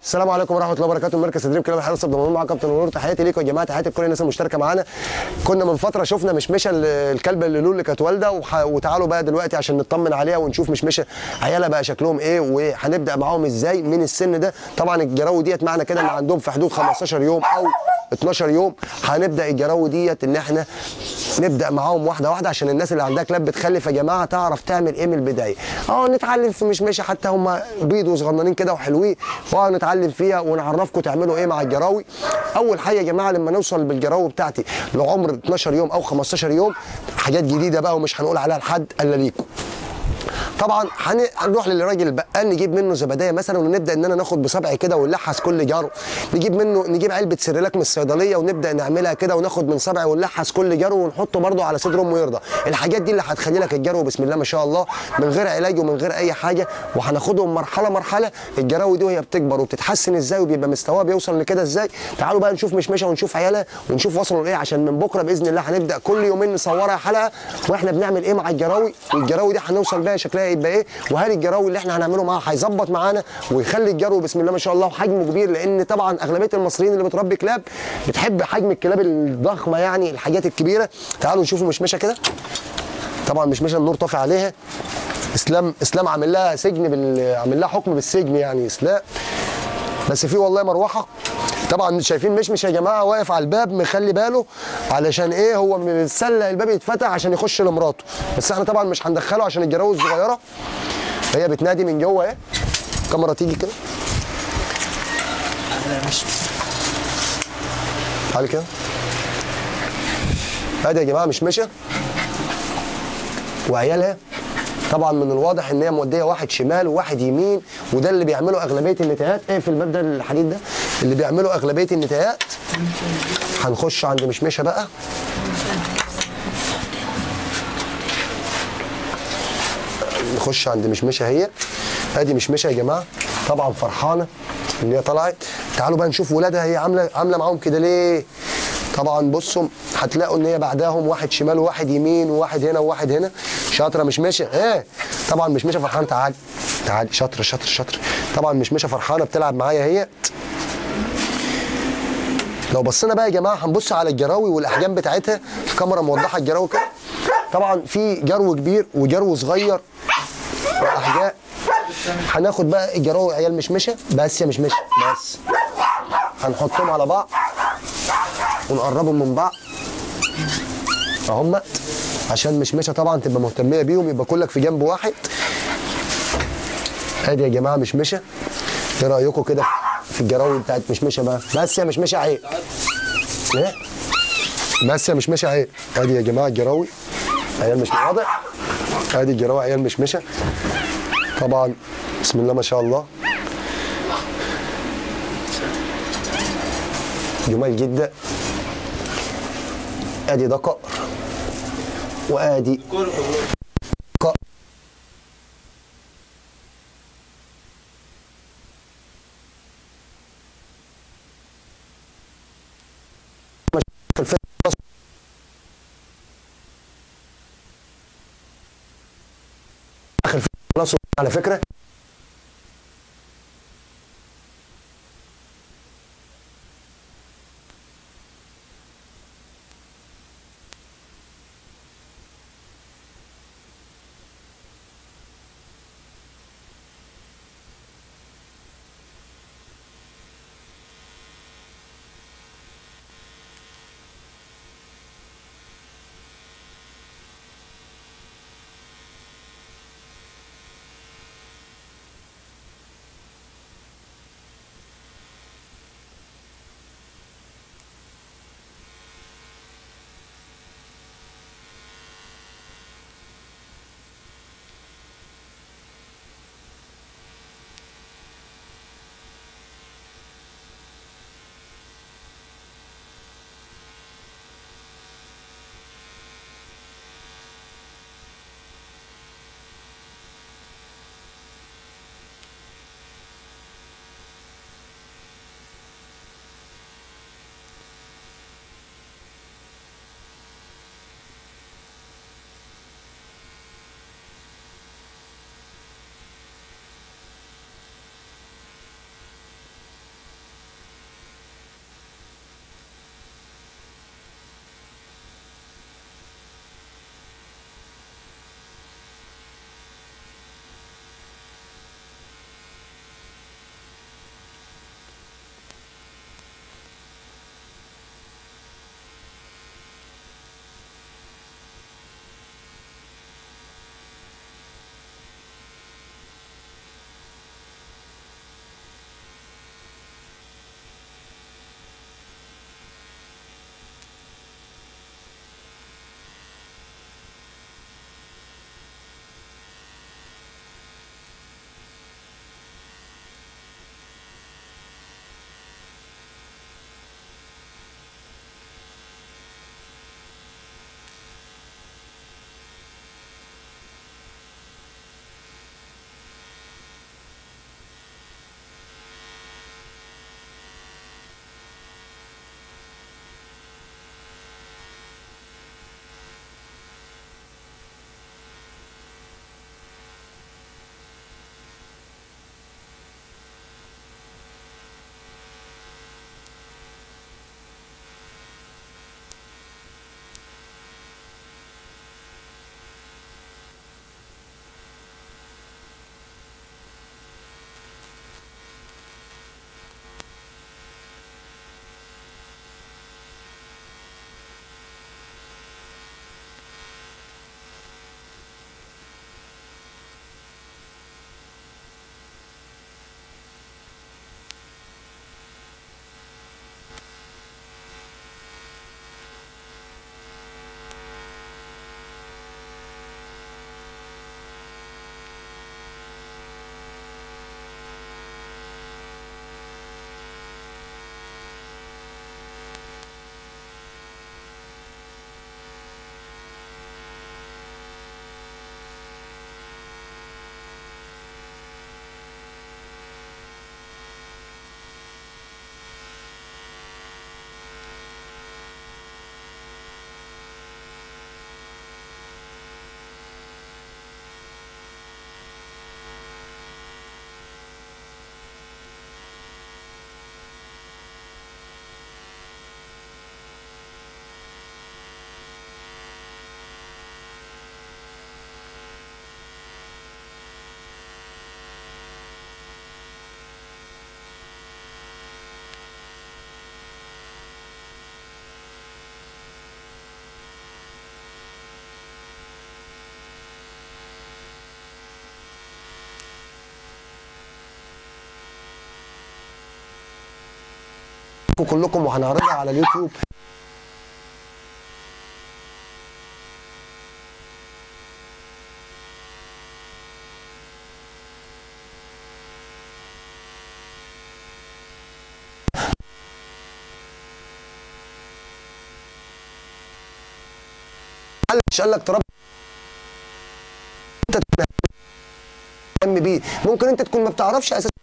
السلام عليكم ورحمه الله وبركاته مركز تدريب كلاب الحياه الصبح ضمن مع كابتن نور تحياتي ليكم يا جماعه تحياتي لكل الناس المشتركه معانا كنا من فتره شفنا مشمشه ال- الكلبه اللي اللي كانت والده وح- وتعالوا بقى دلوقتي عشان نطمن عليها ونشوف مشمشه عيالها بقى شكلهم ايه وهنبدا معاهم ازاي من السن ده طبعا الجراوي ديت معنى كده ان عندهم في حدود 15 يوم او 12 يوم هنبدا الجراوي ديت ان احنا نبدا معاهم واحده واحده عشان الناس اللي عندها كلاب بتخلف يا جماعه تعرف تعمل ايه من البدايه اه نتعلم في مشمشه حتى هم بيض وصغننين كده وحلوين واه نتعلم فيها ونعرفكم تعملوا ايه مع الجراوي اول حاجه يا جماعه لما نوصل بالجراوي بتاعتي لعمر 12 يوم او 15 يوم حاجات جديده بقى ومش هنقول عليها لحد الا ليكم طبعا هن- هنروح للراجل البقال نجيب منه زبدايه مثلا ونبدا ان انا ناخد بصبعي كده ونلحس كل جرو نجيب منه نجيب علبه سيريلاك من الصيدليه ونبدا نعملها كده وناخد من صبعي ونلحس كل جرو ونحطه برده على صدر امه يرضى الحاجات دي اللي هتخلي لك الجرو بسم الله ما شاء الله من غير علاج ومن غير اي حاجه وهناخدهم مرحله مرحله الجراوي دي وهي بتكبر وبتتحسن ازاي وبيبقى مستواها بيوصل لكده ازاي تعالوا بقى نشوف مشمشه ونشوف عيالها ونشوف وصلوا لايه عشان من بكره باذن الله هنبدا كل يومين نصورها حلقه واحنا بنعمل ايه مع الجراوي والجراوي دي هنوصل بيها شكلها يبقى ايه وهل الجراوي اللي احنا هنعمله معاها هيظبط معانا ويخلي الجرو بسم الله ما شاء الله وحجمه كبير لان طبعا اغلبيه المصريين اللي بتربي كلاب بتحب حجم الكلاب الضخمه يعني الحاجات الكبيره تعالوا نشوفوا مشمشه كده طبعا مشمشه النور طافي عليها اسلام اسلام عامل لها سجن بال... عامل لها حكم بالسجن يعني اسلام بس في والله مروحه طبعا شايفين مشمش يا جماعه واقف على الباب مخلي باله علشان ايه هو متسلق الباب يتفتح عشان يخش لمراته بس احنا طبعا مش هندخله عشان الجراوي الصغيره هي بتنادي من جوه ايه الكاميرا تيجي كده تعالي كده ادي يا جماعه مشمشه وعيالها طبعا من الواضح ان هي موديه واحد شمال وواحد يمين وده اللي بيعمله اغلبيه النتايات ايه في الباب ده الحديد ده اللي بيعمله اغلبيه النتايات هنخش عند مشمشه بقى نخش عند مشمشه هي ادي مشمشه يا جماعه طبعا فرحانه ان هي طلعت تعالوا بقى نشوف ولادها هي عامله عامله معاهم كده ليه طبعا بصوا هتلاقوا ان هي بعداهم واحد شمال وواحد يمين وواحد هنا وواحد هنا شاطره مشمشه ايه طبعا مشمشه فرحانه تعالي تعالي شاطره شاطره شاطره طبعا مشمشه فرحانه بتلعب معايا هي لو بصينا بقى يا جماعه هنبص على الجراوي والاحجام بتاعتها الكاميرا موضحه الجراوي كده طبعا في جرو كبير وجرو صغير واحجام هناخد بقى الجراوي عيال مشمشه بس يا مشمشه بس هنحطهم على بعض ونقربهم من بعض اهم عشان مشمشه طبعا تبقى مهتميه بيهم يبقى كلك في جنب واحد ادي يا جماعه مشمشه ايه رايكم كده في الجراوي بتاعت مشمشه بقى بس يا مشمشه عيب ايه بس يا مشمشه عيب ادي يا جماعه الجراوي عيال مش واضح ادي الجراوي عيال مشمشه طبعا بسم الله ما شاء الله جمال جدا ادي ده ققر وادي ققر اخر خلاص على فكره كلكم وهنعرضها على اليوتيوب مش قال لك تربي انت تهتم بيه ممكن انت تكون ما بتعرفش اساسا